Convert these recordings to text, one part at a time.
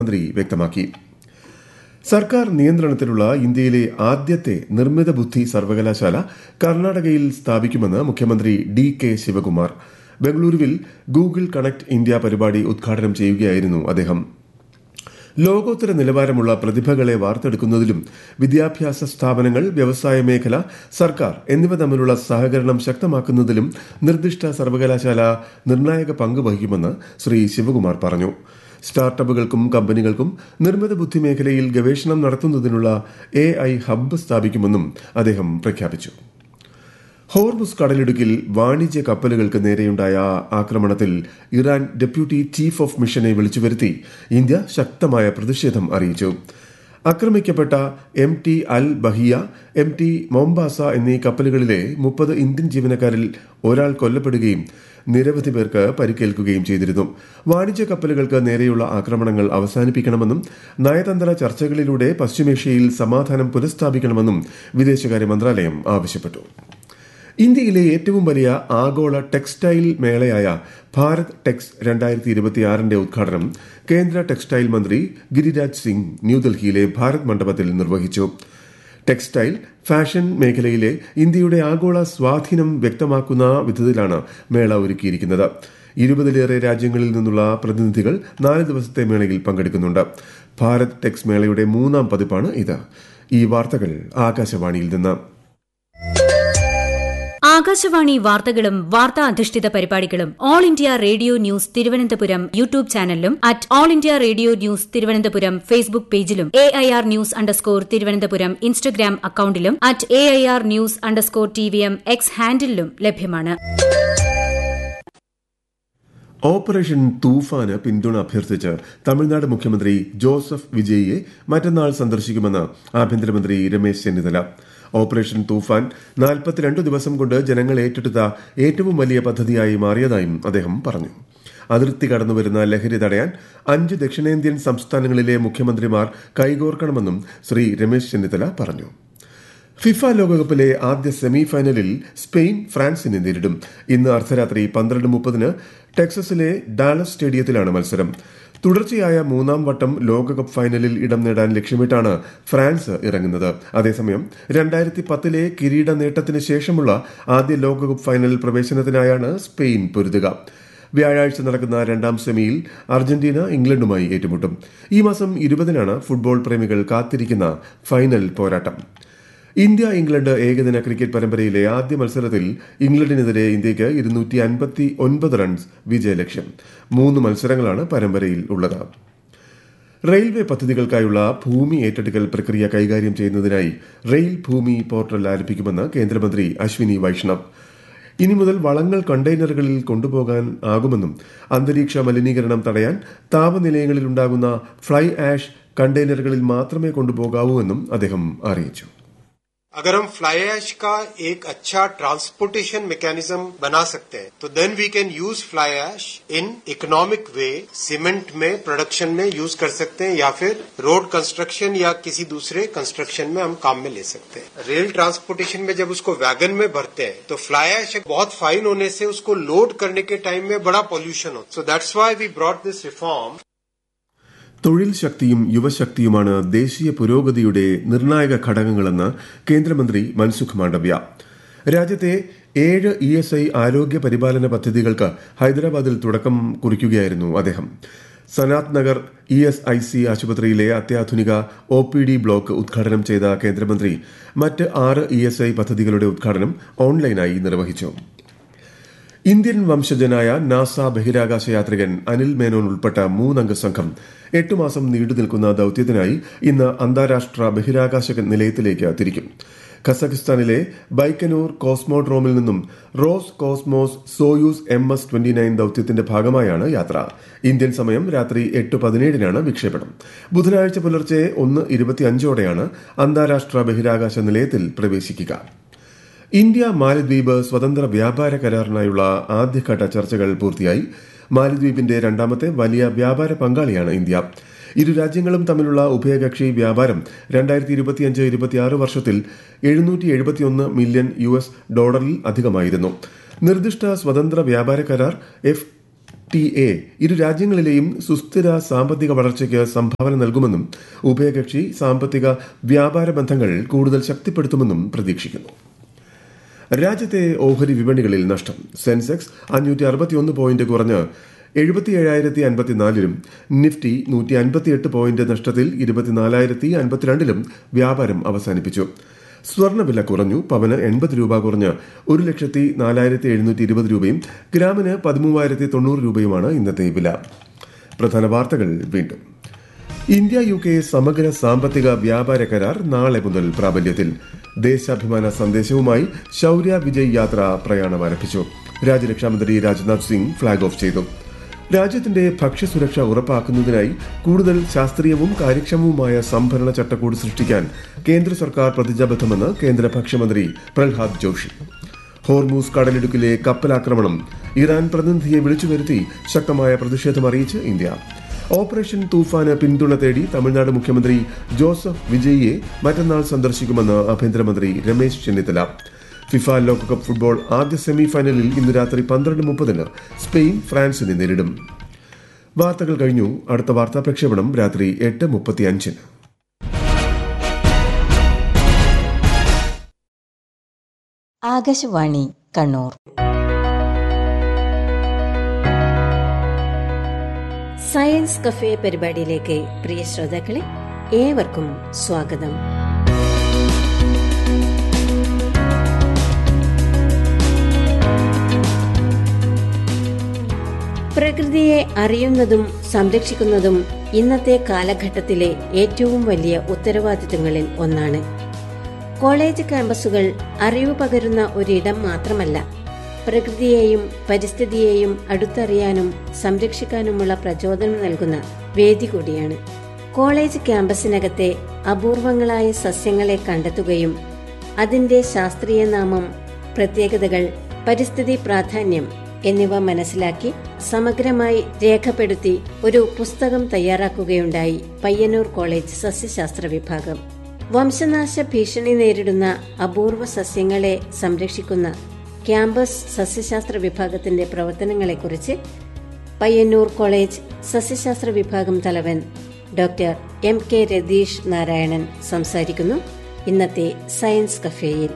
മന്ത്രി വ്യക്തമാക്കി സർക്കാർ നിയന്ത്രണത്തിലുള്ള ഇന്ത്യയിലെ ആദ്യത്തെ നിർമ്മിത ബുദ്ധി സർവകലാശാല കർണാടകയിൽ സ്ഥാപിക്കുമെന്ന് മുഖ്യമന്ത്രി ഡി കെ ശിവകുമാർ ബംഗളൂരുവിൽ ഗൂഗിൾ കണക്ട് ഇന്ത്യ പരിപാടി ഉദ്ഘാടനം ചെയ്യുകയായിരുന്നു അദ്ദേഹം ലോകോത്തര നിലവാരമുള്ള പ്രതിഭകളെ വാർത്തെടുക്കുന്നതിലും വിദ്യാഭ്യാസ സ്ഥാപനങ്ങൾ വ്യവസായ മേഖല സർക്കാർ എന്നിവ തമ്മിലുള്ള സഹകരണം ശക്തമാക്കുന്നതിലും നിർദ്ദിഷ്ട സർവകലാശാല നിർണായക പങ്ക് വഹിക്കുമെന്ന് ശ്രീ ശിവകുമാർ പറഞ്ഞു സ്റ്റാർട്ടപ്പുകൾക്കും കമ്പനികൾക്കും നിർമ്മിത ബുദ്ധി മേഖലയിൽ ഗവേഷണം നടത്തുന്നതിനുള്ള എ ഐ ഹബ്ബ് സ്ഥാപിക്കുമെന്നും അദ്ദേഹം പ്രഖ്യാപിച്ചു ഹോർമുസ് കടലിടുക്കിൽ വാണിജ്യ കപ്പലുകൾക്ക് നേരെയുണ്ടായ ആക്രമണത്തിൽ ഇറാൻ ഡെപ്യൂട്ടി ചീഫ് ഓഫ് മിഷനെ വിളിച്ചുവരുത്തി ഇന്ത്യ ശക്തമായ പ്രതിഷേധം അറിയിച്ചു ആക്രമിക്കപ്പെട്ട M T Al Bahia M T Mombasa എന്നീ കപ്പലുകളിലെ മുപ്പത് ഇന്ത്യൻ ജീവനക്കാരിൽ ഒരാൾ കൊല്ലപ്പെടുകയും നിരവധി പേർക്ക് പരിക്കേൽക്കുകയും ചെയ്തിരുന്നു വാണിജ്യ കപ്പലുകൾക്ക് നേരെയുള്ള ആക്രമണങ്ങൾ അവസാനിപ്പിക്കണമെന്നും നയതന്ത്ര ചർച്ചകളിലൂടെ പശ്ചിമേഷ്യയിൽ സമാധാനം പുനഃസ്ഥാപിക്കണമെന്നും വിദേശകാര്യ മന്ത്രാലയം ആവശ്യപ്പെട്ടു ഇന്ത്യയിലെ ഏറ്റവും വലിയ ആഗോള ടെക്സ്റ്റൈൽ മേളയായ ഭാരത് ടെക്സ് രണ്ടായിരത്തി ഇരുപത്തിയാറിന്റെ ഉദ്ഘാടനം കേന്ദ്ര ടെക്സ്റ്റൈൽ മന്ത്രി ഗിരിരാജ് സിംഗ് ന്യൂഡൽഹിയിലെ ഭാരത് മണ്ഡപത്തിൽ നിർവഹിച്ചു ടെക്സ്റ്റൈൽ ഫാഷൻ മേഖലയിലെ ഇന്ത്യയുടെ ആഗോള സ്വാധീനം വ്യക്തമാക്കുന്ന വിധത്തിലാണ് മേള ഒരുക്കിയിരിക്കുന്നത് ഇരുപതിലേറെ രാജ്യങ്ങളിൽ നിന്നുള്ള പ്രതിനിധികൾ നാല് ദിവസത്തെ മേളയിൽ പങ്കെടുക്കുന്നുണ്ട് ഭാരത് ടെക്സ് മേളയുടെ മൂന്നാം പതിപ്പാണ് ഇത് ഈ വാർത്തകൾ ആകാശവാണിയിൽ നിന്ന് ആകാശവാണി വാർത്തകളും വാർത്താ അധിഷ്ഠിത പരിപാടികളും All India Radio News Thiruvananthapuram YouTube ചാനലിലും at All India Radio News Thiruvananthapuram Facebook പേജിലും A I R news underscore Thiruvananthapuram Instagram അക്കൌണ്ടിലും at A I R news underscore T V M X ഹാൻഡിലും ലഭ്യമാണ് ഓപ്പറേഷൻ തൂഫാന് പിന്തുണ അഭ്യർത്ഥിച്ച് തമിഴ്നാട് മുഖ്യമന്ത്രി ജോസഫ് വിജയിയെ മറ്റന്നാൾ സന്ദർശിക്കുമെന്ന് ആഭ്യന്തരമന്ത്രി രമേശ് ചെന്നിത്തല ഓപ്പറേഷൻ തൂഫാൻ നാൽപ്പത്തിരണ്ട് ദിവസം കൊണ്ട് ജനങ്ങൾ ഏറ്റെടുത്ത ഏറ്റവും വലിയ പദ്ധതിയായി മാറിയതായും അദ്ദേഹം പറഞ്ഞു അതിർത്തി കടന്നുവരുന്ന ലഹരി തടയാൻ അഞ്ച് ദക്ഷിണേന്ത്യൻ സംസ്ഥാനങ്ങളിലെ മുഖ്യമന്ത്രിമാർ കൈകോർക്കണമെന്നും ശ്രീ രമേശ് ചെന്നിത്തല പറഞ്ഞു ഫിഫ ലോകകപ്പിലെ ആദ്യ സെമി ഫൈനലിൽ സ്പെയിൻ ഫ്രാൻസിനെ നേരിടും ഇന്ന് അർദ്ധരാത്രി പന്ത്രണ്ട് മുപ്പതിന് ടെക്സസിലെ ഡാലസ് സ്റ്റേഡിയത്തിലാണ് മത്സരം തുടർച്ചയായ മൂന്നാം വട്ടം ലോകകപ്പ് ഫൈനലിൽ ഇടം നേടാൻ ലക്ഷ്യമിട്ടാണ് ഫ്രാൻസ് ഇറങ്ങുന്നത് അതേസമയം രണ്ടായിരത്തി പത്തിലെ കിരീട നേട്ടത്തിന് ശേഷമുള്ള ആദ്യ ലോകകപ്പ് ഫൈനൽ പ്രവേശനത്തിനായാണ് സ്പെയിൻ പൊരുതുക വ്യാഴാഴ്ച നടക്കുന്ന രണ്ടാം സെമിയിൽ അർജന്റീന ഇംഗ്ലണ്ടുമായി ഏറ്റുമുട്ടും ഈ മാസം ഇരുപതിനാണ് ഫുട്ബോൾ പ്രേമികൾ കാത്തിരിക്കുന്ന ഫൈനൽ പോരാട്ടം ഇന്ത്യ ഇംഗ്ലണ്ട് ഏകദിന ക്രിക്കറ്റ് പരമ്പരയിലെ ആദ്യ മത്സരത്തിൽ ഇംഗ്ലണ്ടിനെതിരെ ഇന്ത്യയ്ക്ക് ഇരുന്നൂറ്റി അൻപത്തി ഒൻപത് റൺസ് വിജയലക്ഷ്യം മൂന്ന് മത്സരങ്ങളാണ് പരമ്പരയിൽ ഉള്ളത് റെയിൽവേ പദ്ധതികൾക്കായുള്ള ഭൂമി ഏറ്റെടുക്കൽ പ്രക്രിയ കൈകാര്യം ചെയ്യുന്നതിനായി റെയിൽ ഭൂമി പോർട്ടൽ ആരംഭിക്കുമെന്ന് കേന്ദ്രമന്ത്രി അശ്വിനി വൈഷ്ണവ് ഇനി മുതൽ വളങ്ങൾ കണ്ടെയ്നറുകളിൽ കൊണ്ടുപോകാൻ ആകുമെന്നും അന്തരീക്ഷ മലിനീകരണം തടയാൻ താപനിലയങ്ങളിൽ ഉണ്ടാകുന്ന ഫ്ലൈ ആഷ് കണ്ടെയ്നറുകളിൽ മാത്രമേ കൊണ്ടുപോകാവൂ എന്നും അദ്ദേഹം അറിയിച്ചു अगर हम फ्लाई ऐश का एक अच्छा ट्रांसपोर्टेशन मैकेनिज्म बना सकते हैं तो then we can use fly ash in economic way cement में प्रोडक्शन में यूज कर सकते हैं या फिर रोड कंस्ट्रक्शन या किसी दूसरे कंस्ट्रक्शन में हम काम में ले सकते हैं रेल ट्रांसपोर्टेशन में जब उसको वैगन में भरते हैं तो फ्लाई ऐश बहुत फाइन होने से उसको लोड करने के टाइम में बड़ा पॉल्यूशन हो so that's why we brought this reform തൊഴിൽ ശക്തിയും യുവശക്തിയുമാണ് ദേശീയ പുരോഗതിയുടെ നിർണായക ഘടകങ്ങളെന്ന് കേന്ദ്രമന്ത്രി മൻസുഖ് മാണ്ഡവ്യ രാജ്യത്തെ ഏഴ് ഇ എസ് ഐ ആരോഗ്യ പരിപാലന പദ്ധതികൾക്ക് ഹൈദരാബാദിൽ തുടക്കം കുറിക്കുകയായിരുന്നു അദ്ദേഹം Sanath Nagar E S I C ആശുപത്രിയിലെ അത്യാധുനിക ഒ പി ഡി ബ്ലോക്ക് ഉദ്ഘാടനം ചെയ്ത കേന്ദ്രമന്ത്രി മറ്റ് ആറ് ഇ എസ് ഐ പദ്ധതികളുടെ ഉദ്ഘാടനം ഓൺലൈനായി നിർവഹിച്ചു ഇന്ത്യൻ വംശജനായ നാസ ബഹിരാകാശ യാത്രികൻ അനിൽ മേനോൻ ഉൾപ്പെട്ട മൂന്നംഗ സംഘം എട്ട് മാസം നീണ്ടു നിൽക്കുന്ന ദൌത്യത്തിനായി ഇന്ന് അന്താരാഷ്ട്ര ബഹിരാകാശ നിലയത്തിലേക്ക് തിരിക്കും ഖസഖിസ്ഥാനിലെ ബൈക്കനൂർ കോസ്മോഡ്രോമിൽ നിന്നും Roscosmos Soyuz M S twenty nine ദൌത്യത്തിന്റെ ഭാഗമായാണ് യാത്ര ഇന്ത്യൻ സമയം രാത്രി എട്ട് പതിനേഴിനാണ് വിക്ഷേപണം ബുധനാഴ്ച പുലർച്ചെ ഒന്ന് ഇരുപത്തിയഞ്ചോടെയാണ് അന്താരാഷ്ട്ര ബഹിരാകാശ നിലയത്തിൽ പ്രവേശിക്കുക ഇന്ത്യ മാലദ്വീപ് സ്വതന്ത്ര വ്യാപാര കരാറിനായുള്ള ആദ്യഘട്ട ചർച്ചകൾ പൂർത്തിയായി മാലദ്വീപിന്റെ രണ്ടാമത്തെ വലിയ വ്യാപാര പങ്കാളിയാണ് ഇന്ത്യ ഇരു രാജ്യങ്ങളും തമ്മിലുള്ള ഉഭയകക്ഷി വ്യാപാരം രണ്ടായിരത്തി ഇരുപത്തിയഞ്ച് ഇരുപത്തിയാറ് വർഷത്തിൽ എഴുന്നൂറ്റി എഴുപത്തിയൊന്ന് മില്യൺ യു എസ് ഡോളറിൽ അധികമായിരുന്നു നിർദ്ദിഷ്ട സ്വതന്ത്ര വ്യാപാര കരാർ എഫ് ടി എ ഇരു രാജ്യങ്ങളിലെയും സുസ്ഥിര സാമ്പത്തിക വളർച്ചയ്ക്ക് സംഭാവന നൽകുമെന്നും ഉഭയകക്ഷി സാമ്പത്തിക വ്യാപാര ബന്ധങ്ങൾ കൂടുതൽ ശക്തിപ്പെടുത്തുമെന്നും പ്രതീക്ഷിക്കുന്നു രാജ്യത്തെ ഓഹരി വിപണികളിൽ നഷ്ടം സെൻസെക്സ് അഞ്ഞൂറ്റി അറുപത്തിയൊന്ന് പോയിന്റ് കുറഞ്ഞ് എഴുപത്തി ഏഴായിരത്തി അൻപത്തിനാലിലും നിഫ്റ്റി നൂറ്റി അൻപത്തിയെട്ട് പോയിന്റ് നഷ്ടത്തിൽ ഇരുപത്തിനാലായിരത്തി അൻപത്തിരണ്ടിലും വ്യാപാരം അവസാനിപ്പിച്ചു സ്വർണ്ണവില കുറഞ്ഞു പവന് എൺപത് രൂപ കുറഞ്ഞ് ഒരു ലക്ഷത്തി നാലായിരത്തി എഴുന്നൂറ്റി ഇരുപത് രൂപയും ഗ്രാമിന് പതിമൂവായിരത്തി തൊണ്ണൂറ് രൂപയുമാണ് ഇന്നത്തെ വില പ്രധാന വാർത്തകൾ വീണ്ടും ഇന്ത്യ യു കെ സമഗ്ര സാമ്പത്തിക വ്യാപാര കരാർ നാളെ മുതൽ പ്രാബല്യത്തിൽ ദേശാഭിമാന സന്ദേശവുമായി ശൌര്യ വിജയ് യാത്ര പ്രയാണം ആരംഭിച്ചു രാജ്യരക്ഷാമന്ത്രി രാജ്നാഥ് സിംഗ് ഫ്ളാഗ് ഓഫ് ചെയ്തു രാജ്യത്തിന്റെ ഭക്ഷ്യസുരക്ഷ ഉറപ്പാക്കുന്നതിനായി കൂടുതൽ ശാസ്ത്രീയവും കാര്യക്ഷമവുമായ സംഭരണ ചട്ടക്കൂട് സൃഷ്ടിക്കാൻ കേന്ദ്ര സർക്കാർ പ്രതിജ്ഞാബദ്ധമെന്ന് കേന്ദ്ര ഭക്ഷ്യമന്ത്രി പ്രഹ്ലാദ് ജോഷി ഹോർമൂസ് കടലിടുക്കിലെ കപ്പലാക്രമണം ഇറാൻ പ്രതിനിധിയെ വിളിച്ചു വരുത്തി ശക്തമായ പ്രതിഷേധം അറിയിച്ച് ഇന്ത്യ ഓപ്പറേഷൻ തൂഫാന് പിന്തുണ തേടി തമിഴ്നാട് മുഖ്യമന്ത്രി ജോസഫ് വിജയിയെ മറ്റന്നാൾ സന്ദർശിക്കുമെന്ന് ആഭ്യന്തരമന്ത്രി രമേശ് ചെന്നിത്തല ഫിഫ ലോകകപ്പ് ഫുട്ബോൾ ആദ്യ സെമി ഫൈനലിൽ ഇന്ന് രാത്രി പന്ത്രണ്ട് മുപ്പതിന് സ്പെയിൻ ഫ്രാൻസിനെ നേരിടും വാർത്തകൾ കഴിഞ്ഞു അടുത്ത വാർത്താ പ്രക്ഷേപണം രാത്രി എട്ട് മുപ്പത്തി അഞ്ചിന് ആകാശവാണി കണ്ണൂർ സയൻസ് കഫേ പരിപാടിയിലേക്ക് പ്രിയ ശ്രോതാക്കളെ ഏവർക്കും സ്വാഗതം പ്രകൃതിയെ അറിയുന്നതും സംരക്ഷിക്കുന്നതും ഇന്നത്തെ കാലഘട്ടത്തിലെ ഏറ്റവും വലിയ ഉത്തരവാദിത്തങ്ങളിൽ ഒന്നാണ് കോളേജ് ക്യാമ്പസുകൾ അറിവ് പകരുന്ന ഒരിടം മാത്രമല്ല പ്രകൃതിയെയും പരിസ്ഥിതിയെയും അടുത്തറിയാനും സംരക്ഷിക്കാനുമുള്ള പ്രചോദനം നൽകുന്ന വേദി കൂടിയാണ് കോളേജ് ക്യാമ്പസിനകത്തെ അപൂർവങ്ങളായ സസ്യങ്ങളെ കണ്ടെത്തുകയും അതിന്റെ ശാസ്ത്രീയ നാമം പ്രത്യേകതകൾ പരിസ്ഥിതി പ്രാധാന്യം എന്നിവ മനസ്സിലാക്കി സമഗ്രമായി രേഖപ്പെടുത്തി ഒരു പുസ്തകം തയ്യാറാക്കുകയുണ്ടായി പയ്യന്നൂർ കോളേജ് സസ്യശാസ്ത്ര വിഭാഗം വംശനാശ ഭീഷണി നേരിടുന്ന അപൂർവ സസ്യങ്ങളെ സംരക്ഷിക്കുന്ന ക്യാമ്പസ് സസ്യശാസ്ത്ര വിഭാഗത്തിന്റെ പ്രവർത്തനങ്ങളെക്കുറിച്ച് പയ്യന്നൂർ കോളേജ് സസ്യശാസ്ത്ര വിഭാഗം തലവൻ doctor M K Ratheesh Narayanan സംസാരിക്കുന്നു ഇന്നത്തെ സയൻസ് കഫേയിൽ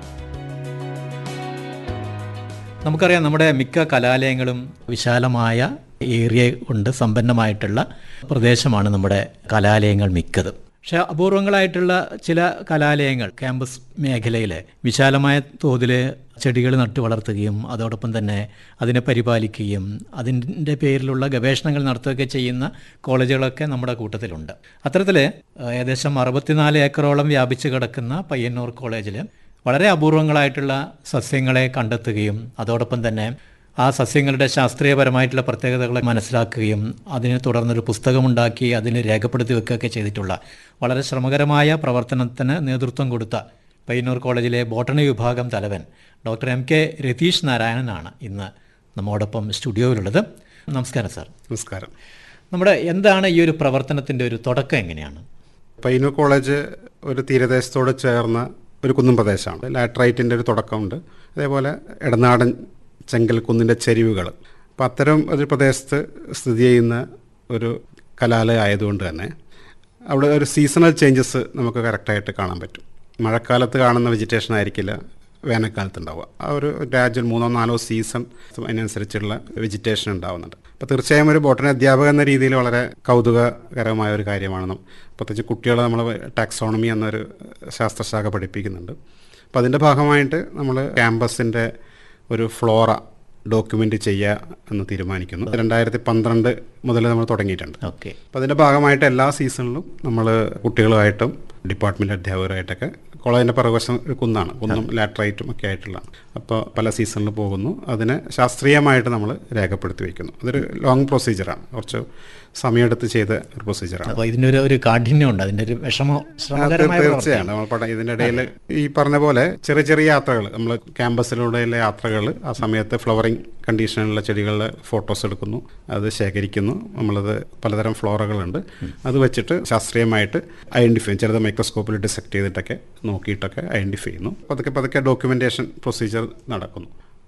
നമുക്കറിയാം നമ്മുടെ മിക്ക കലാലയങ്ങളും വിശാലമായ ഏരിയ കൊണ്ട് സമ്പന്നമായിട്ടുള്ള പ്രദേശമാണ് നമ്മുടെ കലാലയങ്ങൾ മിക്കതും പക്ഷേ അപൂർവങ്ങളായിട്ടുള്ള ചില കലാലയങ്ങൾ ക്യാമ്പസ് മേഖലയിൽ വിശാലമായ തോതിൽ ചെടികൾ നട്ടു വളർത്തുകയും അതോടൊപ്പം തന്നെ അതിനെ പരിപാലിക്കുകയും അതിൻ്റെ പേരിലുള്ള ഗവേഷണങ്ങൾ നടത്തുകയൊക്കെ ചെയ്യുന്ന കോളേജുകളൊക്കെ നമ്മുടെ കൂട്ടത്തിലുണ്ട് അത്തരത്തിൽ ഏകദേശം അറുപത്തിനാല് ഏക്കറോളം വ്യാപിച്ചു കിടക്കുന്ന പയ്യന്നൂർ കോളേജിൽ വളരെ അപൂർവങ്ങളായിട്ടുള്ള സസ്യങ്ങളെ കണ്ടെത്തുകയും അതോടൊപ്പം തന്നെ ആ സസ്യങ്ങളുടെ ശാസ്ത്രീയപരമായിട്ടുള്ള പ്രത്യേകതകളെ മനസ്സിലാക്കുകയും അതിനെ തുടർന്നൊരു പുസ്തകമുണ്ടാക്കി അതിനെ രേഖപ്പെടുത്തി വെക്കുകയൊക്കെ ചെയ്തിട്ടുള്ള വളരെ ശ്രമകരമായ പ്രവർത്തനത്തിന് നേതൃത്വം കൊടുത്ത പയ്യന്നൂർ കോളേജിലെ ബോട്ടണി വിഭാഗം തലവൻ ഡോക്ടർ എം കെ രതീഷ് നാരായണനാണ് ഇന്ന് നമ്മോടൊപ്പം സ്റ്റുഡിയോയിലുള്ളത് നമസ്കാരം സാർ നമസ്കാരം നമ്മുടെ എന്താണ് ഈ ഒരു പ്രവർത്തനത്തിൻ്റെ ഒരു തുടക്കം എങ്ങനെയാണ് പയ്യന്നൂർ കോളേജ് ഒരു തീരദേശത്തോട് ചേർന്ന ഒരു കുന്നും പ്രദേശമാണ് ലാട്രൈറ്റിൻ്റെ ഒരു തുടക്കമുണ്ട് അതേപോലെ ഇടനാടൻ ചെങ്കൽ കുന്നിൻ്റെ ചെരിവുകൾ അപ്പോൾ അത്തരം ഒരു പ്രദേശത്ത് സ്ഥിതി ചെയ്യുന്ന ഒരു കലാലയം ആയതുകൊണ്ട് തന്നെ അവിടെ ഒരു സീസണൽ ചേഞ്ചസ് നമുക്ക് കറക്റ്റായിട്ട് കാണാൻ പറ്റും മഴക്കാലത്ത് കാണുന്ന വെജിറ്റേഷൻ ആയിരിക്കില്ല വേനൽക്കാലത്ത് ഉണ്ടാവുക ആ ഒരു രാജ്യം മൂന്നോ നാലോ സീസൺ അതിനനുസരിച്ചുള്ള വെജിറ്റേഷൻ ഉണ്ടാവുന്നുണ്ട് അപ്പോൾ തീർച്ചയായും ഒരു ബോട്ടണി അധ്യാപകൻ എന്ന രീതിയിൽ വളരെ കൗതുകകരമായ ഒരു കാര്യമാണ് നം- പ്രത്യേകിച്ച് കുട്ടികളെ നമ്മൾ ടാക്സോണമി എന്നൊരു ശാസ്ത്രശാഖ പഠിപ്പിക്കുന്നുണ്ട് അപ്പോൾ അതിൻ്റെ ഭാഗമായിട്ട് നമ്മൾ ക്യാമ്പസിൻ്റെ ഒരു ഫ്ലോറ ഡോക്യുമെൻ്റ് ചെയ്യുക എന്ന് തീരുമാനിക്കുന്നു രണ്ടായിരത്തി പന്ത്രണ്ട് മുതൽ നമ്മൾ തുടങ്ങിയിട്ടുണ്ട് ഓക്കെ അപ്പോൾ അതിൻ്റെ ഭാഗമായിട്ട് എല്ലാ സീസണിലും നമ്മൾ കുട്ടികളുമായിട്ടും ഡിപ്പാർട്ട്മെൻറ്റ് അധ്യാപകരായിട്ടൊക്കെ കോളേജിൻ്റെ പുറകുവശം ഒരു കുന്നാണ് കുന്നും ലാറ്ററൈറ്റും ഒക്കെ ആയിട്ടുള്ളതാണ് അപ്പോൾ പല സീസണിൽ പോകുന്നു അതിനെ ശാസ്ത്രീയമായിട്ട് നമ്മൾ രേഖപ്പെടുത്തി വയ്ക്കുന്നു അതൊരു ലോങ് പ്രൊസീജിയറാണ് കുറച്ച് സമയമെടുത്ത് ചെയ്ത ഒരു പ്രൊസീജിയറാണ് അപ്പോൾ ഇതിനൊരു ഒരു കാഠിന്യമുണ്ട് അതിൻ്റെ ഒരു വിഷമോ ശ്രമകരമായ തീർച്ചയാണ് പ്രവൃത്തിയാണ്. നമ്മൾ പഠനം ഇതിൻ്റെ ഇടയിൽ ഈ പറഞ്ഞ പോലെ ചെറിയ ചെറിയ യാത്രകൾ നമ്മൾ ക്യാമ്പസിലൂടെയുള്ള യാത്രകൾ ആ സമയത്ത് ഫ്ലവറിങ് കണ്ടീഷനിലുള്ള ചെടികളുടെ ഫോട്ടോസ് എടുക്കുന്നു അത് ശേഖരിക്കുന്നു നമ്മളത് പലതരം ഫ്ലോറകളുണ്ട് അത് വെച്ചിട്ട് ശാസ്ത്രീയമായിട്ട് ഐഡൻറ്റിഫൈ ചെയ്യും ചിലത് മൈക്രോസ്കോപ്പിൽ ഡിസെക്ട് ചെയ്തിട്ടൊക്കെ നോക്കിയിട്ടൊക്കെ ഐഡൻറ്റിഫൈ ചെയ്യുന്നു പതുക്കെ പതുക്കെ ഡോക്യുമെൻറ്റേഷൻ പ്രൊസീജിയർ നടക്കുന്നു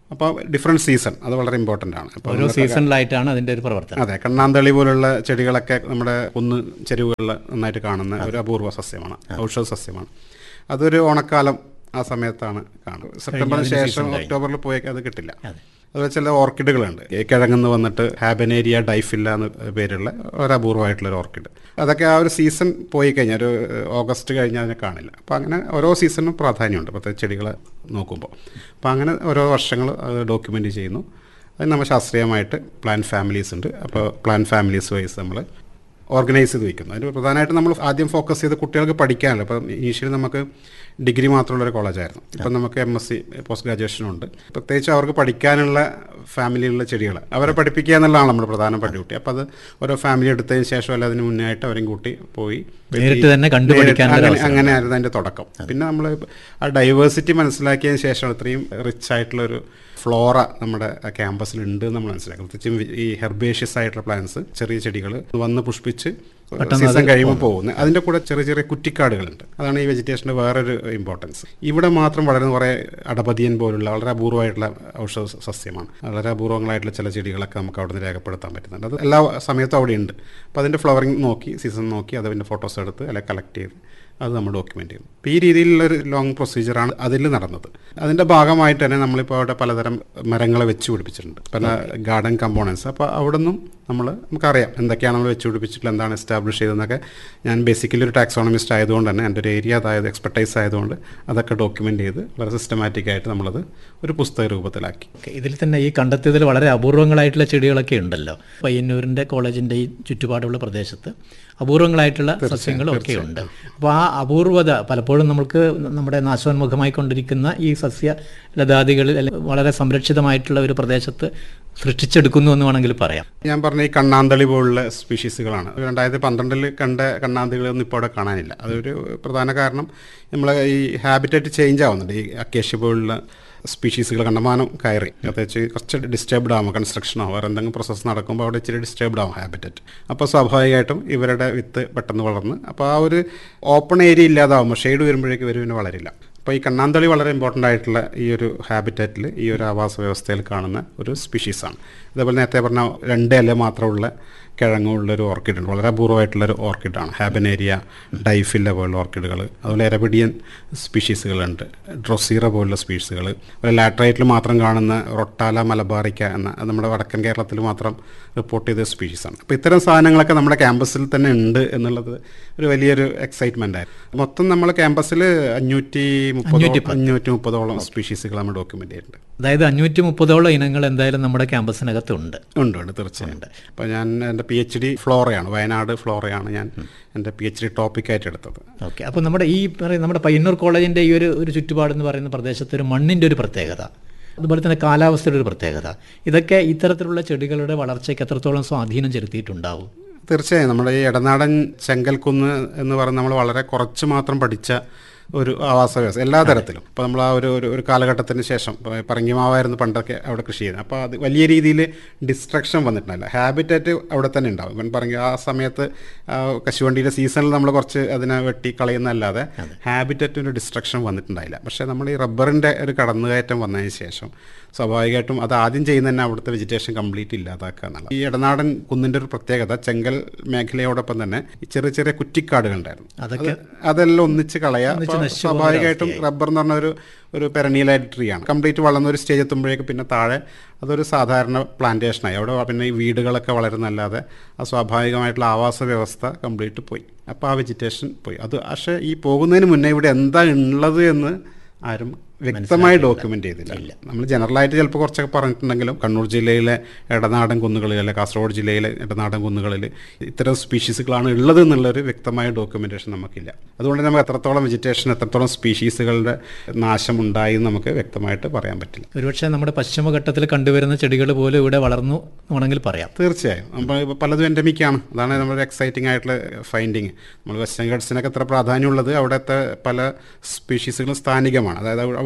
അപ്പോൾ ഡിഫറെൻറ്റ് സീസൺ അത് വളരെ ഇമ്പോർട്ടൻ്റ് ആണ് അപ്പോൾ ഓരോ സീസണിലായിട്ടാണ് അതിൻ്റെ ഒരു പ്രവർത്തനം അതെ കണ്ണാന്തളി പോലുള്ള ചെടികളൊക്കെ നമ്മുടെ കുന്ന് ചെരുവുകളിൽ നന്നായിട്ട് കാണുന്ന ഒരു അപൂർവ സസ്യമാണ് ഔഷധ സസ്യമാണ് അതൊരു ഓണക്കാലം ആ സമയത്താണ് കാണുന്നത് സെപ്റ്റംബറിന് ശേഷം ഒക്ടോബറിൽ പോയേക്ക് അത് കിട്ടില്ല അതുപോലെ ചില ഓർക്കിഡുകളുണ്ട് ഈ കിഴങ്ങെന്ന് വന്നിട്ട് ഹാബനേരിയ ഡൈഫില്ല എന്ന് പേരുള്ള ഒരു അപൂർവമായിട്ടുള്ള ഒരു ഓർക്കിഡ് അതൊക്കെ ആ ഒരു സീസൺ പോയി കഴിഞ്ഞാൽ ഒരു ഓഗസ്റ്റ് കഴിഞ്ഞാൽ അതിനെ കാണില്ല അപ്പോൾ അങ്ങനെ ഓരോ സീസണിനും പ്രാധാന്യമുണ്ട് പ്രത്യേക ചെടികളെ നോക്കുമ്പോൾ അപ്പോൾ അങ്ങനെ ഓരോ വർഷങ്ങൾ അത് ഡോക്യുമെൻ്റ് ചെയ്യുന്നു അത് നമ്മൾ ശാസ്ത്രീയമായിട്ട് പ്ലാൻ ഫാമിലീസ് ഉണ്ട് അപ്പോൾ പ്ലാൻ ഫാമിലീസ് വൈസ് നമ്മൾ ഓർഗനൈസ് ചെയ്ത് വയ്ക്കുന്നു അതിന് പ്രധാനമായിട്ട് നമ്മൾ ആദ്യം ഫോക്കസ് ചെയ്ത് കുട്ടികൾക്ക് പഠിക്കാനല്ലോ അപ്പം ഇനീഷ്യലി നമുക്ക് ഡിഗ്രി മാത്രമുള്ളൊരു കോളേജായിരുന്നു ഇപ്പം നമുക്ക് എം എസ് സി പോസ്റ്റ് ഗ്രാജുവേഷനും ഉണ്ട് പ്രത്യേകിച്ച് അവർക്ക് പഠിക്കാനുള്ള ഫാമിലിയിലുള്ള ചെടികൾ അവരെ പഠിപ്പിക്കുക എന്നുള്ളതാണ് നമ്മുടെ പ്രധാനപ്പെട്ട ഡ്യൂട്ടി അപ്പോൾ അത് ഓരോ ഫാമിലി എടുത്തതിന് ശേഷം അല്ല അതിന് മുന്നേ ആയിട്ട് അവരെയും കൂട്ടി പോയി നേരിട്ട് തന്നെ കണ്ടു പഠിക്കാനുള്ള ഒരു അങ്ങനെ അങ്ങനെയായിരുന്നു അതിൻ്റെ തുടക്കം പിന്നെ നമ്മൾ ആ ഡൈവേഴ്സിറ്റി മനസ്സിലാക്കിയതിന് ശേഷം ഇത്രയും റിച്ച് ആയിട്ടുള്ള ഒരു ഫ്ലോറ നമ്മുടെ ക്യാമ്പസിൽ ഉണ്ട് എന്ന് നമ്മൾ മനസ്സിലാക്കും പ്രത്യേകിച്ചും ഈ ഹെർബേഷ്യസ് ആയിട്ടുള്ള പ്ലാന്റ്സ് ചെറിയ ചെടികൾ വന്ന് പുഷ്പിച്ച് സീസൺ കഴിയുമ്പോൾ പോകുന്നത് അതിൻ്റെ കൂടെ ചെറിയ ചെറിയ കുറ്റിക്കാടുകളുണ്ട് അതാണ് ഈ വെജിറ്റേഷൻ്റെ വേറൊരു ഇമ്പോർട്ടൻസ് ഇവിടെ മാത്രം വളരുന്ന കുറേ അടപതിയൻ പോലുള്ള വളരെ അപൂർവമായിട്ടുള്ള ഔഷധ സസ്യമാണ് വളരെ അപൂർവങ്ങളായിട്ടുള്ള ചില ചെടികളൊക്കെ നമുക്ക് അവിടെ നിന്ന് രേഖപ്പെടുത്താൻ പറ്റുന്നുണ്ട് അത് എല്ലാ സമയത്തും അവിടെ ഉണ്ട് അപ്പോൾ അതിൻ്റെ ഫ്ലവറിങ് നോക്കി സീസൺ നോക്കി അതിൻ്റെ ഫോട്ടോസ് എടുത്ത് അല്ലെങ്കിൽ കളക്ട് ചെയ്ത് അത് നമ്മൾ ഡോക്യുമെൻ്റ് ചെയ്യുന്നു അപ്പോൾ ഈ രീതിയിലുള്ളൊരു ലോങ് പ്രൊസീജിയറാണ് അതിൽ നടന്നത് അതിൻ്റെ ഭാഗമായിട്ട് തന്നെ നമ്മളിപ്പോൾ അവിടെ പലതരം മരങ്ങളെ വെച്ച് പിടിപ്പിച്ചിട്ടുണ്ട് പല ഗാർഡൻ കമ്പോണൻസ് അപ്പോൾ അവിടെ നിന്നും നമ്മൾ നമുക്കറിയാം എന്തൊക്കെയാണ് നമ്മൾ വെച്ച് പിടിപ്പിച്ചിട്ടുള്ള എന്താണ് എസ്റ്റാബ്ലിഷ് ചെയ്തതെന്നൊക്കെ ഞാൻ ബേസിക്കലി ഒരു ടാക്സോണമിസ്റ്റ് ആയതുകൊണ്ട് തന്നെ എൻ്റെ ഒരു ഏരിയ അതായത് എക്സ്പെർട്ടൈസ് ആയതുകൊണ്ട് അതൊക്കെ ഡോക്യുമെൻ്റ് ചെയ്ത് വളരെ സിസ്റ്റമാറ്റിക് ആയിട്ട് നമ്മളത് ഒരു പുസ്തക രൂപത്തിലാക്കി ഓക്കെ ഇതിൽ തന്നെ ഈ കണ്ടെത്തിയതിൽ വളരെ അപൂർവങ്ങളായിട്ടുള്ള ചെടികളൊക്കെ ഉണ്ടല്ലോ പയ്യന്നൂരിൻ്റെ കോളേജിൻ്റെ ഈ ചുറ്റുപാടുള്ള പ്രദേശത്ത് അപൂർവങ്ങളായിട്ടുള്ള സസ്യങ്ങളും ഒക്കെ ഉണ്ട് അപ്പോൾ ആ അപൂർവത പലപ്പോഴും നമുക്ക് നമ്മുടെ നാശോന്മുഖമായി കൊണ്ടിരിക്കുന്ന ഈ സസ്യ ലതാദികളിൽ അല്ലെങ്കിൽ വളരെ സംരക്ഷിതമായിട്ടുള്ള ഒരു പ്രദേശത്ത് സൃഷ്ടിച്ചെടുക്കുന്നു എന്ന് വേണമെങ്കിൽ പറയാം ഞാൻ പറഞ്ഞ ഈ കണ്ണാന്തളി പോലുള്ള സ്പീഷീസുകളാണ് രണ്ടായിരത്തി പന്ത്രണ്ടിൽ കണ്ട കണ്ണാന്തളികളൊന്നും ഇപ്പോൾ അവിടെ കാണാനില്ല അതൊരു പ്രധാന കാരണം നമ്മൾ ഈ ഹാബിറ്റേറ്റ് ചേഞ്ച് ആവുന്നുണ്ട് ഈ അക്കേഷ്യ പോലുള്ള സ്പീഷീസുകൾ കണ്ടമാനം കയറി പ്രത്യേകിച്ച് കുറച്ച് ഡിസ്റ്റർബ്ഡ് ആവും കൺസ്ട്രക്ഷനോ വേറെ എന്തെങ്കിലും പ്രോസസ്സ് നടക്കുമ്പോൾ അവിടെ ഇച്ചിരി ഡിസ്റ്റർബ്ഡ് ആവും ഹാബിറ്ററ്റ് അപ്പോൾ സ്വാഭാവികമായിട്ടും ഇവരുടെ വിത്ത് പെട്ടെന്ന് വളർന്ന് അപ്പോൾ ആ ഒരു ഓപ്പൺ ഏരിയ ഇല്ലാതാവുമ്പോൾ ഷെയ്ഡ് വരുമ്പോഴേക്ക് ഇവർ പിന്നെ വളരില്ല അപ്പോൾ ഈ കണ്ണാന്തളി വളരെ ഇമ്പോർട്ടൻ്റ് ആയിട്ടുള്ള ഈ ഒരു ഹാബിറ്ററ്റിൽ ഈ ഒരു ആവാസ വ്യവസ്ഥയിൽ കാണുന്ന ഒരു സ്പീഷീസാണ് അതേപോലെ നേരത്തെ പറഞ്ഞ രണ്ട് ഇല മാത്രമുള്ള കിഴങ്ങുള്ള ഒരു ഓർക്കിഡ് ഉണ്ട് വളരെ അപൂർവമായിട്ടുള്ള ഒരു ഓർക്കിഡാണ് ഹാബനേരിയ ഡൈഫില്ല പോലുള്ള ഓർക്കിഡുകൾ അതുപോലെ എരബിഡിയൻ സ്പീഷീസുകളുണ്ട് ഡ്രൊസീറ പോലുള്ള സ്പീഷീസുകൾ അതുപോലെ ലാറ്ററൈറ്റിൽ മാത്രം കാണുന്ന റൊട്ടാല മലബാറിക്ക എന്ന അത് നമ്മുടെ വടക്കൻ കേരളത്തിൽ മാത്രം റിപ്പോർട്ട് ചെയ്ത സ്പീഷീസാണ് അപ്പോൾ ഇത്തരം സാധനങ്ങളൊക്കെ നമ്മുടെ ക്യാമ്പസിൽ തന്നെ ഉണ്ട് എന്നുള്ളത് ഒരു വലിയൊരു എക്സൈറ്റ്മെൻ്റ് ആയിരുന്നു മൊത്തം നമ്മൾ ക്യാമ്പസിൽ അഞ്ഞൂറ്റി മുപ്പത് അഞ്ഞൂറ്റി മുപ്പതോളം സ്പീഷീസുകൾ നമ്മൾ ഡോക്യുമെൻ്റ് ചെയ്തിട്ടുണ്ട് അതായത് അഞ്ഞൂറ്റി മുപ്പതോളം ഇനങ്ങൾ എന്തായാലും നമ്മുടെ ക്യാമ്പസിനകത്തുണ്ട് ഉണ്ട് ഉണ്ട് തീർച്ചയായും അപ്പോൾ ഞാൻ എൻ്റെ പി എച്ച് ഡി ഫ്ലോറയാണ് വയനാട് ഫ്ലോറയാണ് ഞാൻ എൻ്റെ പി എച്ച് ഡി ടോപ്പിക്കായിട്ട് എടുത്തത് ഓക്കെ അപ്പോൾ നമ്മുടെ ഈ പറയുന്ന നമ്മുടെ പയ്യന്നൂർ കോളേജിൻ്റെ ഈ ഒരു ഒരു ചുറ്റുപാട് എന്ന് പറയുന്ന പ്രദേശത്ത് ഒരു മണ്ണിൻ്റെ ഒരു പ്രത്യേകത അതുപോലെ തന്നെ കാലാവസ്ഥയുടെ ഒരു പ്രത്യേകത ഇതൊക്കെ ഇത്തരത്തിലുള്ള ചെടികളുടെ വളർച്ചയ്ക്ക് എത്രത്തോളം സ്വാധീനം ചെലുത്തിയിട്ടുണ്ടാവും തീർച്ചയായും നമ്മുടെ ഈ ഇടനാടൻ ചെങ്കൽക്കുന്ന് എന്ന് പറയുന്ന നമ്മൾ വളരെ കുറച്ച് മാത്രം പഠിച്ച ഒരു ആവാസ വ്യവസ്ഥ എല്ലാ തരത്തിലും ഇപ്പോൾ നമ്മൾ ആ ഒരു ഒരു- ഒരു കാലഘട്ടത്തിന് ശേഷം ഇപ്പോൾ പറങ്കിമാവായിരുന്നു പണ്ടൊക്കെ അവിടെ കൃഷി ചെയ്യുന്നത് അപ്പോൾ അത് വലിയ രീതിയിൽ ഡിസ്ട്രക്ഷൻ വന്നിട്ടുണ്ടല്ല ഹാബിറ്റേറ്റ് അവിടെ തന്നെ ഉണ്ടാവും ഇവൻ പറഞ്ഞ ആ സമയത്ത് ആ കശുവണ്ടിയുടെ സീസണിൽ നമ്മൾ കുറച്ച് അതിനെ വെട്ടി കളയുന്നതല്ലാതെ ഹാബിറ്ററ്റിന് ഡിസ്ട്രക്ഷൻ വന്നിട്ടുണ്ടായില്ല പക്ഷേ നമ്മൾ ഈ റബ്ബറിൻ്റെ ഒരു കടന്നുകയറ്റം വന്നതിന് ശേഷം സ്വാഭാവികമായിട്ടും അത് ആദ്യം ചെയ്യുന്ന തന്നെ അവിടുത്തെ വെജിറ്റേഷൻ കംപ്ലീറ്റ് ഇല്ലാതാക്കുക എന്നുള്ളത് ഈ ഇടനാടൻ കുന്നിൻ്റെ ഒരു പ്രത്യേകത ചെങ്കൽ മേഖലയോടൊപ്പം തന്നെ ഈ ചെറിയ ചെറിയ കുറ്റിക്കാടുകളുണ്ടായിരുന്നു അതൊക്കെ അത് അതെല്ലാം ഒന്നിച്ച് കളയുക ഒന്നിച്ച് അപ്പോൾ നശിച്ചു പോകുന്ന സ്വാഭാവികമായിട്ടും റബ്ബർ എന്ന് പറഞ്ഞ ഒരു ഒരു പെരണിയലായിട്ട് ട്രീ ആണ് കംപ്ലീറ്റ് വളർന്ന ഒരു സ്റ്റേജ് എത്തുമ്പോഴേക്ക് പിന്നെ താഴെ അതൊരു സാധാരണ പ്ലാന്റേഷനായി അവിടെ പിന്നെ ഈ വീടുകളൊക്കെ വളരുന്നല്ലാതെ ആ സ്വാഭാവികമായിട്ടുള്ള ആവാസ വ്യവസ്ഥ കംപ്ലീറ്റ് പോയി അപ്പോൾ ആ വെജിറ്റേഷൻ പോയി അത് പക്ഷേ ഈ പോകുന്നതിന് മുന്നേ ഇവിടെ എന്താ ഉള്ളത് എന്ന് ആരും വ്യക്തമായി ഡോക്യുമെന്റ് ചെയ്തില്ല നമ്മൾ ജനറലായിട്ട് ചിലപ്പോൾ കുറച്ചൊക്കെ പറഞ്ഞിട്ടുണ്ടെങ്കിലും കണ്ണൂർ ജില്ലയിലെ ഇടനാടൻ കുന്നുകളിൽ അല്ലെ കാസർഗോഡ് ജില്ലയിലെ ഇടനാടൻ കുന്നുകളിൽ ഇത്തരം സ്പീഷീസുകളാണ് ഉള്ളത് എന്നുള്ളൊരു വ്യക്തമായ ഡോക്യുമെന്റേഷൻ നമുക്കില്ല അതുകൊണ്ട് നമുക്ക് എത്രത്തോളം വെജിറ്റേഷൻ എത്രത്തോളം സ്പീഷീസുകളുടെ നാശം ഉണ്ടായി എന്ന് നമുക്ക് വ്യക്തമായിട്ട് പറയാൻ പറ്റില്ല ഒരുപക്ഷെ നമ്മുടെ പശ്ചിമഘട്ടത്തിൽ കണ്ടുവരുന്ന ചെടികൾ പോലും ഇവിടെ വളർന്നു എന്ന് വേണമെങ്കിൽ പറയാം തീർച്ചയായും നമ്മൾ ഇപ്പോൾ പലതും എൻഡമിക്കാണ് അതാണ് നമ്മുടെ എക്സൈറ്റിംഗ് ആയിട്ടുള്ള ഫൈൻഡിങ് നമ്മൾ വെസ്റ്റേൺ ഗഡ്സിനൊക്കെ എത്ര പ്രാധാന്യമുള്ളത് അവിടുത്തെ പല സ്പീഷീസുകളും സ്ഥാനികമാണ് അതായത് അവ-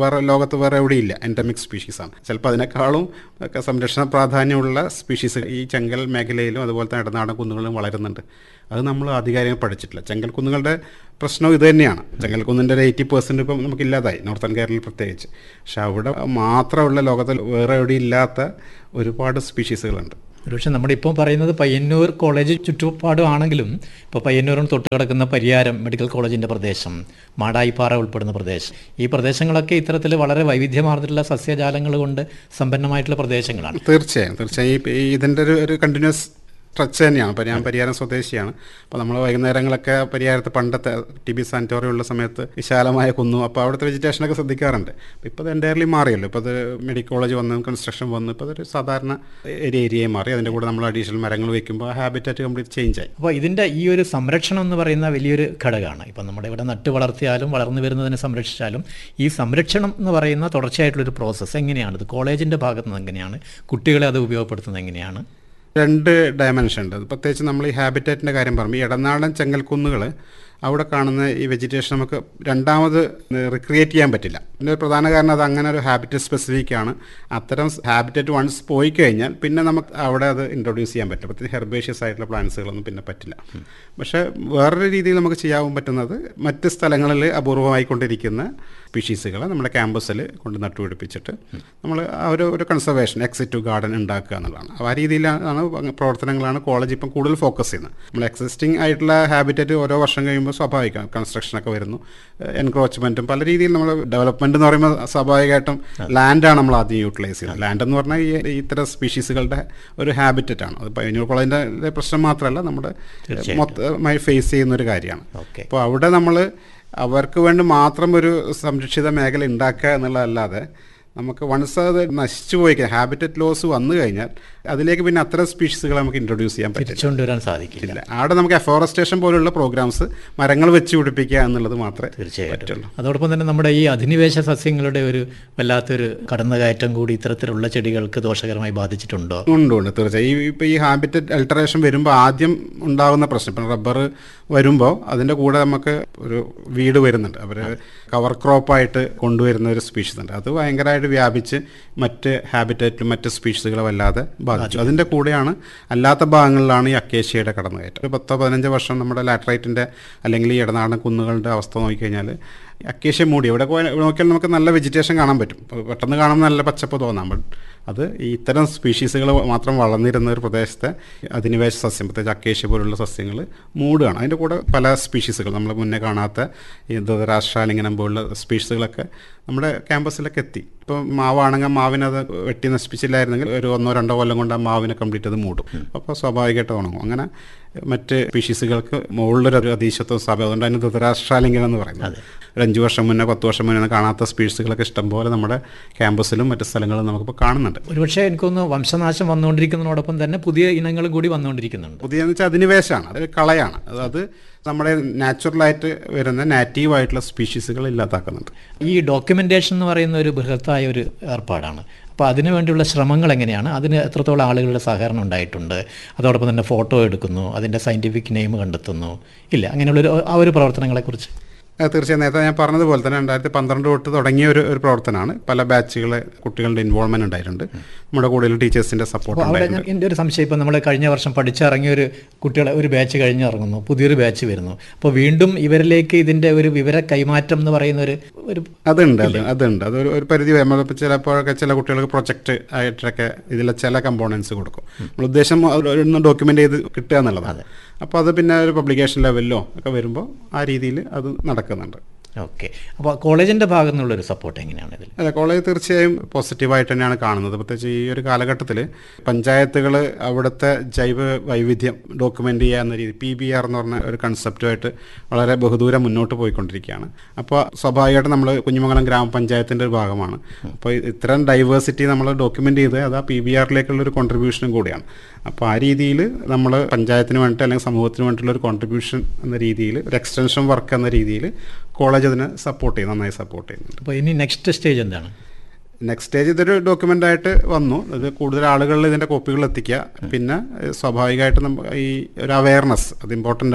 വേറെ ലോകത്ത് വേറെ എവിടെയില്ല എൻഡമിക് സ്പീഷീസാണ് ചിലപ്പോൾ അതിനേക്കാളും ഒക്കെ സംരക്ഷണ പ്രാധാന്യമുള്ള സ്പീഷീസ് ഈ ചെങ്കൽ മേഖലയിലും അതുപോലെ തന്നെ ഇടനാടൻ കുന്നുകളിലും വളരുന്നുണ്ട് അത് നമ്മൾ ആധികാരികം പഠിച്ചിട്ടില്ല ചെങ്കൽ കുന്നുകളുടെ പ്രശ്നം ഇത് തന്നെയാണ് ചെങ്കൽ കുന്നിൻ്റെ ഒരു എയ്റ്റി പെർസെൻറ്റ് ഇപ്പം നമുക്കില്ലാതായി നോർത്തേൺ കേരളയിൽ പ്രത്യേകിച്ച് പക്ഷെ അവിടെ മാത്രമുള്ള ലോകത്തിൽ വേറെ എവിടെ ഇല്ലാത്ത ഒരുപാട് സ്പീഷീസുകളുണ്ട് ഒരുപക്ഷെ നമ്മുടെ ഇപ്പോൾ പറയുന്നത് പയ്യന്നൂർ കോളേജ് ചുറ്റുപാടും ആണെങ്കിലും ഇപ്പോൾ പയ്യന്നൂരിന് തൊട്ട് കിടക്കുന്ന പരിയാരം മെഡിക്കൽ കോളേജിൻ്റെ പ്രദേശം മാടായിപ്പാറ ഉൾപ്പെടുന്ന പ്രദേശം ഈ പ്രദേശങ്ങളൊക്കെ ഇത്തരത്തിൽ വളരെ വൈവിധ്യമാർന്നിട്ടുള്ള സസ്യജാലങ്ങൾ കൊണ്ട് സമ്പന്നമായിട്ടുള്ള പ്രദേശങ്ങളാണ് തീർച്ചയായും തീർച്ചയായും ഈ ഇതിൻ്റെ ഒരു ഒരു കണ്ടിന്യൂസ് സ്ട്രെച്ച് തന്നെയാണ് അപ്പോൾ ഞാൻ പരിയാരം സ്വദേശിയാണ് അപ്പോൾ നമ്മൾ വൈകുന്നേരങ്ങളൊക്കെ പരിയാരത്ത് പണ്ടത്തെ ടി ബി സാനിറ്റോറിയം ഉള്ള സമയത്ത് വിശാലമായ കുന്നു അപ്പോൾ അവിടുത്തെ വെജിറ്റേഷനൊക്കെ ശ്രദ്ധിക്കാറുണ്ട് അപ്പോൾ ഇപ്പോൾ അത് എൻ്റയർലി മാറിയല്ലോ ഇപ്പോൾ അത് മെഡിക്കൽ കോളേജ് വന്നു കൺസ്ട്രക്ഷൻ വന്നു ഇപ്പോൾ അതൊരു സാധാരണ ഒരു ഏരിയയായി മാറി അതിൻ്റെ കൂടെ നമ്മൾ അഡീഷണൽ മരങ്ങൾ വയ്ക്കുമ്പോൾ ആ ഹാബിറ്റാറ്റ് കംപ്ലീറ്റ് ചേഞ്ച് ആയി അപ്പോൾ ഇതിൻ്റെ ഈ ഒരു സംരക്ഷണം എന്ന് പറയുന്ന വലിയൊരു ഘടകമാണ് ഇപ്പം നമ്മുടെ ഇവിടെ നട്ട് വളർത്തിയാലും വളർന്നു വരുന്നതിനെ സംരക്ഷിച്ചാലും ഈ സംരക്ഷണം എന്ന് പറയുന്ന തുടർച്ചയായിട്ടുള്ളൊരു പ്രോസസ്സ് എങ്ങനെയാണ് ഇത് കോളേജിൻ്റെ ഭാഗത്ത് നിന്ന് എങ്ങനെയാണ് കുട്ടികളെ അത് ഉപയോഗപ്പെടുത്തുന്നത് എങ്ങനെയാണ് രണ്ട് ഡയമെൻഷൻ ഉണ്ട് പ്രത്യേകിച്ച് നമ്മൾ ഈ ഹാബിറ്റാറ്റിൻ്റെ കാര്യം പറഞ്ഞു ഈ ഇടനാടൻ ചെങ്കൽക്കുന്നുകൾ അവിടെ കാണുന്ന ഈ വെജിറ്റേഷൻ നമുക്ക് രണ്ടാമത് റിക്രിയേറ്റ് ചെയ്യാൻ പറ്റില്ല ഇതിൻ്റെ ഒരു പ്രധാന കാരണം അത് അങ്ങനെ ഒരു ഹാബിറ്ററ്റ് സ്പെസിഫിക് ആണ് അത്തരം ഹാബിറ്ററ്റ് വൺസ് പോയി കഴിഞ്ഞാൽ പിന്നെ നമുക്ക് അവിടെ അത് ഇൻട്രൊഡ്യൂസ് ചെയ്യാൻ പറ്റില്ല പ്രത്യേകിച്ച് ഹെർബേഷ്യസ് ആയിട്ടുള്ള പ്ലാന്റ്സുകളൊന്നും പിന്നെ പറ്റില്ല പക്ഷേ വേറൊരു രീതിയിൽ നമുക്ക് ചെയ്യാൻ പറ്റുന്നത് മറ്റ് സ്ഥലങ്ങളിൽ അപൂർവമായിക്കൊണ്ടിരിക്കുന്ന സ്പീഷീസുകളെ നമ്മുടെ ക്യാമ്പസിൽ കൊണ്ട് നട്ടുപിടിപ്പിച്ചിട്ട് നമ്മൾ ആ ഒരു ഒരു കൺസർവേഷൻ എക്സിറ്റ് ടു ഗാർഡൻ ഉണ്ടാക്കുക എന്നുള്ളതാണ് അപ്പോൾ ആ രീതിയിലാണ് പ്രവർത്തനങ്ങളാണ് കോളേജ് ഇപ്പം കൂടുതൽ ഫോക്കസ് ചെയ്യുന്നത് നമ്മൾ എക്സിസ്റ്റിംഗ് ആയിട്ടുള്ള ഹാബിറ്ററ്റ് ഓരോ വർഷം കഴിയുമ്പോൾ സ്വാഭാവികം കൺസ്ട്രക്ഷനൊക്കെ വരുന്നു എൻക്രോച്ച്മെൻറ്റും പല രീതിയിൽ നമ്മൾ ഡെവലപ്മെൻറ്റ് എന്ന് പറയുമ്പോൾ സ്വാഭാവികമായിട്ടും ലാൻഡാണ് നമ്മൾ ആദ്യം യൂട്ടിലൈസ് ചെയ്യുന്നത് ലാൻഡ് എന്ന് പറഞ്ഞാൽ ഈ ഇത്തരം സ്പീഷീസുകളുടെ ഒരു ഹാബിറ്ററ്റ് ആണ് അത് പയ്യന്നൂർ കോളേജിൻ്റെ പ്രശ്നം മാത്രമല്ല നമ്മുടെ മൊത്തമായി ഫേസ് ചെയ്യുന്ന ഒരു കാര്യമാണ് ഓക്കെ അപ്പോൾ അവിടെ നമ്മൾ അവർക്ക് വേണ്ടി മാത്രം ഒരു സംരക്ഷിത മേഖല ഉണ്ടാക്കുക എന്നുള്ളതല്ലാതെ നമുക്ക് വൺസ് അത് നശിച്ചു പോയി കഴിഞ്ഞാൽ ഹാബിറ്ററ്റ് ലോസ് വന്നു കഴിഞ്ഞാൽ അതിലേക്ക് പിന്നെ അത്തരം സ്പീഷീസുകളെ നമുക്ക് ഇൻട്രൊഡ്യൂസ് ചെയ്യാൻ പറ്റില്ല തിരിച്ചുകൊണ്ടുവരാൻ സാധിക്കില്ല ഇല്ല അവിടെ നമുക്ക് എഫോറസ്റ്റേഷൻ പോലുള്ള പ്രോഗ്രാംസ് മരങ്ങൾ വെച്ച് പിടിപ്പിക്കുക എന്നുള്ളത് മാത്രമേ തീർച്ചയായിട്ടും പറ്റുള്ളൂ അതോടൊപ്പം തന്നെ നമ്മുടെ ഈ അധിനിവേശ സസ്യങ്ങളുടെ ഒരു വല്ലാത്തൊരു കടന്നുകയറ്റം കൂടി ഇത്തരത്തിലുള്ള ചെടികൾക്ക് ദോഷകരമായി ബാധിച്ചിട്ടുണ്ടോ ഉണ്ട് ഉണ്ട് തീർച്ചയായും ഈ ഇപ്പോൾ ഈ ഹാബിറ്ററ്റ് അൾട്ടറേഷൻ വരുമ്പോൾ ആദ്യം ഉണ്ടാകുന്ന പ്രശ്നം ഇപ്പം റബ്ബർ വരുമ്പോൾ അതിൻ്റെ കൂടെ നമുക്ക് ഒരു വീട് വരുന്നുണ്ട് അവർ കവർ ക്രോപ്പായിട്ട് കൊണ്ടുവരുന്ന ഒരു സ്പീഷീസ് ഉണ്ട് അത് ഭയങ്കരമായിട്ട് വ്യാപിച്ച് മറ്റ് ഹാബിറ്ററ്റിലും മറ്റ് സ്പീഷീസുകളെ വല്ലാതെ ബാധിച്ചു അതിൻ്റെ കൂടെയാണ് അല്ലാത്ത ഭാഗങ്ങളിലാണ് ഈ അക്കേഷ്യയുടെ കടന്നുകയറ്റം ഒരു പത്തോ പതിനഞ്ചോ വർഷം നമ്മുടെ ലാറ്ററൈറ്റിൻ്റെ അല്ലെങ്കിൽ ഈ ഇടനാടൻ കുന്നുകളുടെ അവസ്ഥ നോക്കിക്കഴിഞ്ഞാൽ അക്കേഷ്യ മൂടി എവിടെ പോയാൽ നോക്കിയാൽ നമുക്ക് നല്ല വെജിറ്റേഷൻ കാണാൻ പറ്റും ഇപ്പോൾ പെട്ടെന്ന് കാണുമ്പോൾ നല്ല പച്ചപ്പ് തോന്നാം ബട്ട് അത് ഈ ഇത്തരം സ്പീഷീസുകൾ മാത്രം വളർന്നിരുന്ന ഒരു പ്രദേശത്തെ അധിനിവേശ സസ്യം പ്രത്യേകിച്ച് അക്കേഷ്യ പോലുള്ള സസ്യങ്ങൾ മൂടുകയാണ് അതിൻ്റെ കൂടെ പല സ്പീഷീസുകൾ നമ്മൾ മുന്നേ കാണാത്ത ഈ ധൃതരാഷ്ട്രാലിംഗനം പോലുള്ള സ്പീഷീസുകളൊക്കെ നമ്മുടെ ക്യാമ്പസിലൊക്കെ എത്തി ഇപ്പോൾ മാവാണെങ്കിൽ മാവിനത് വെട്ടി നശിപ്പിച്ചില്ലായിരുന്നെങ്കിൽ ഒരു ഒന്നോ രണ്ടോ കൊല്ലം കൊണ്ട് ആ മാവിനെ കംപ്ലീറ്റ് അത് മൂടും അപ്പോൾ സ്വാഭാവികമായിട്ട് ഉണങ്ങും അങ്ങനെ മറ്റ് സ്പീഷീസുകൾക്ക് മുകളിലൊരു അതീശത്വം സ്ഥാപനം അതുകൊണ്ട് അതിന് ധൃതരാഷ്ട്രാലിംഗനം എന്ന് പറയുന്നത് ഒരു അഞ്ച് വർഷം മുന്നേ പത്ത് വർഷം മുന്നേ ഒന്നും കാണാത്ത സ്പീഷീസുകളൊക്കെ ഇഷ്ടംപോലെ നമ്മുടെ ക്യാമ്പസിലും മറ്റ് സ്ഥലങ്ങളിലും നമുക്കിപ്പോൾ കാണുന്നുണ്ട് ഒരുപക്ഷെ എനിക്കൊന്ന് വംശനാശം വന്നുകൊണ്ടിരിക്കുന്നതിനോടൊപ്പം തന്നെ പുതിയ ഇനങ്ങളും കൂടി വന്നുകൊണ്ടിരിക്കുന്നുണ്ട് പുതിയെന്ന് വെച്ചാൽ അധിനിവേശമാണ് അത് കളയാണ് അത് അത് നമ്മുടെ നാച്ചുറലായിട്ട് വരുന്ന നാറ്റീവായിട്ടുള്ള സ്പീഷീസുകൾ ഇല്ലാതാക്കുന്നുണ്ട് ഈ ഡോക്യുമെന്റേഷൻ എന്ന് പറയുന്ന ഒരു ബൃഹത്തായ ഒരു ഏർപ്പാടാണ് അപ്പോൾ അതിനു വേണ്ടിയുള്ള ശ്രമങ്ങൾ എങ്ങനെയാണ് അതിന് എത്രത്തോളം ആളുകളുടെ സഹകരണം ഉണ്ടായിട്ടുണ്ട് അതോടൊപ്പം തന്നെ ഫോട്ടോ എടുക്കുന്നു അതിൻ്റെ സയൻറ്റിഫിക് നെയിം കണ്ടെത്തുന്നു ഇല്ല അങ്ങനെയുള്ളൊരു ആ ഒരു പ്രവർത്തനങ്ങളെക്കുറിച്ച് അത് തീർച്ചയായും നേരത്തെ ഞാൻ പറഞ്ഞതുപോലെ തന്നെ രണ്ടായിരത്തി പന്ത്രണ്ട് തൊട്ട് തുടങ്ങിയ ഒരു ഒരു പ്രവർത്തനമാണ് പല ബാച്ചുകളെ കുട്ടികളുടെ ഇൻവോൾവ്മെന്റ് ഉണ്ടായിട്ടുണ്ട് നമ്മുടെ കൂടുതൽ ടീച്ചേഴ്സിന്റെ സപ്പോർട്ട് അപ്പോൾ അവിടെ ഉണ്ടായിട്ടുണ്ട് ഞാൻ എൻ്റെ ഒരു സംശയം ഇപ്പോൾ നമ്മൾ കഴിഞ്ഞ വർഷം പഠിച്ചിറങ്ങിയ ഒരു കുട്ടികളെ ഒരു ബാച്ച് കഴിഞ്ഞ് ഇറങ്ങുന്നു പുതിയൊരു ബാച്ച് വരുന്നു അപ്പോൾ വീണ്ടും ഇവരിലേക്ക് ഇതിൻ്റെ ഒരു വിവര കൈമാറ്റം എന്ന് പറയുന്ന ഒരു ഒരു അതുണ്ട് അത് അതുണ്ട് അത് ഒരു ഒരു പരിധി വരെ നമ്മളിപ്പോൾ ചിലപ്പോഴൊക്കെ ചില കുട്ടികൾക്ക് പ്രൊജക്റ്റ് ആയിട്ടൊക്കെ ഇതിലെ ചില കമ്പോണൻസ് കൊടുക്കും നമ്മൾ ഉദ്ദേശം ഒന്ന് ഡോക്യുമെന്റ് ചെയ്ത് കിട്ടുക എന്നുള്ളതാണ് അപ്പോൾ അത് പിന്നെ ഒരു പബ്ലിക്കേഷൻ ലെവലിലോ ഒക്കെ വരുമ്പോൾ ആ രീതിയിൽ അത് നടക്കുന്നുണ്ട് ഓക്കെ അപ്പോൾ കോളേജിൻ്റെ ഭാഗത്തു നിന്നുള്ളൊരു സപ്പോർട്ട് എങ്ങനെയാണ് ഇതിൽ അല്ല കോളേജ് തീർച്ചയായും പോസിറ്റീവായിട്ട് തന്നെയാണ് കാണുന്നത് പ്രത്യേകിച്ച് ഈ ഒരു കാലഘട്ടത്തിൽ പഞ്ചായത്തുകൾ അവിടുത്തെ ജൈവ വൈവിധ്യം ഡോക്യുമെൻ്റ് ചെയ്യുക എന്ന രീതി പി ബി ആർ എന്ന് പറഞ്ഞ ഒരു കൺസെപ്റ്റുമായിട്ട് വളരെ ബഹുദൂരം മുന്നോട്ട് പോയിക്കൊണ്ടിരിക്കുകയാണ് അപ്പോൾ സ്വാഭാവികമായിട്ടും നമ്മൾ കുഞ്ഞുമംഗലം ഗ്രാമപഞ്ചായത്തിൻ്റെ ഒരു ഭാഗമാണ് അപ്പോൾ ഇത്തരം ഡൈവേഴ്സിറ്റി നമ്മൾ ഡോക്യുമെൻ്റ് ചെയ്ത് അത് ആ പി ബി ആറിലേക്കുള്ള ഒരു കോൺട്രിബ്യൂഷനും കൂടിയാണ് അപ്പോൾ ആ രീതിയിൽ നമ്മൾ പഞ്ചായത്തിന് വേണ്ടിയിട്ട് അല്ലെങ്കിൽ സമൂഹത്തിന് വേണ്ടിയിട്ടുള്ള ഒരു കോൺട്രിബ്യൂഷൻ എന്ന രീതിയിൽ ഒരു എക്സ്റ്റൻഷൻ വർക്ക് എന്ന രീതിയിൽ കോളേജ് അതിനെ സപ്പോർട്ട് ചെയ്യും നന്നായി സപ്പോർട്ട് ചെയ്യുന്നുണ്ട് അപ്പോൾ ഇനി നെക്സ്റ്റ് സ്റ്റേജ് എന്താണ് നെക്സ്റ്റ് സ്റ്റേജ് ഇതൊരു ഡോക്യുമെൻ്റ് ആയിട്ട് വന്നു ഇത് കൂടുതൽ ആളുകളിൽ ഇതിൻ്റെ കോപ്പികൾ എത്തിക്കുക പിന്നെ ഏഹ്, സ്വാഭാവികമായിട്ട് നമ്മ ഈ ഒരു അവയർനെസ് അത് ഇമ്പോർട്ടൻ്റ് ആണ്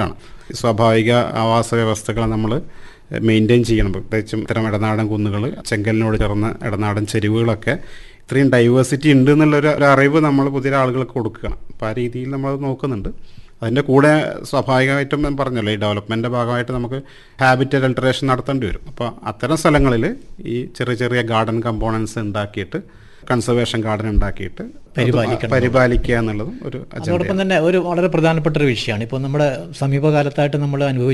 സ്വാഭാവിക ആവാസ വ്യവസ്ഥകളെ നമ്മൾ മെയിൻറ്റെയിൻ ചെയ്യണം പ്രത്യേകിച്ചും ഇത്തരം ഇടനാടൻ കുന്നുകൾ ചെങ്കലിനോട് ചേർന്ന ഇടനാടൻ ചെരുവുകളൊക്കെ ഇത്രയും ഡൈവേഴ്സിറ്റി ഉണ്ട് എന്നുള്ളൊരു ഒരു അറിവ് നമ്മൾ പുതിയ ആളുകൾക്ക് കൊടുക്കണം അപ്പോൾ ആ രീതിയിൽ നമ്മൾ നോക്കുന്നുണ്ട് അതിൻ്റെ കൂടെ സ്വാഭാവികമായിട്ടും ഞാൻ പറഞ്ഞല്ലോ ഈ ഡെവലപ്മെൻറ്റിൻ്റെ ഭാഗമായിട്ട് നമുക്ക് ഹാബിറ്റൽ അൾട്ടറേഷൻ നടത്തേണ്ടി വരും അപ്പോൾ അത്തരം സ്ഥലങ്ങളിൽ ഈ ചെറിയ ചെറിയ ഗാർഡൻ കമ്പോണൻസ് ഉണ്ടാക്കിയിട്ട് കൺസർവേഷൻ ഗാർഡൻ ഉണ്ടാക്കിയിട്ട് അത് പരിപാലിക്കണം. പരിപാലിക്കുക എന്നുള്ളതും ഒരു അജണ്ട അതോടൊപ്പം തന്നെ ഒരു വളരെ പ്രധാനപ്പെട്ട ഒരു വിഷയമാണ് ഇപ്പോൾ നമ്മുടെ സമീപകാലത്തായിട്ട് നമ്മൾ അനുഭവിച്ചു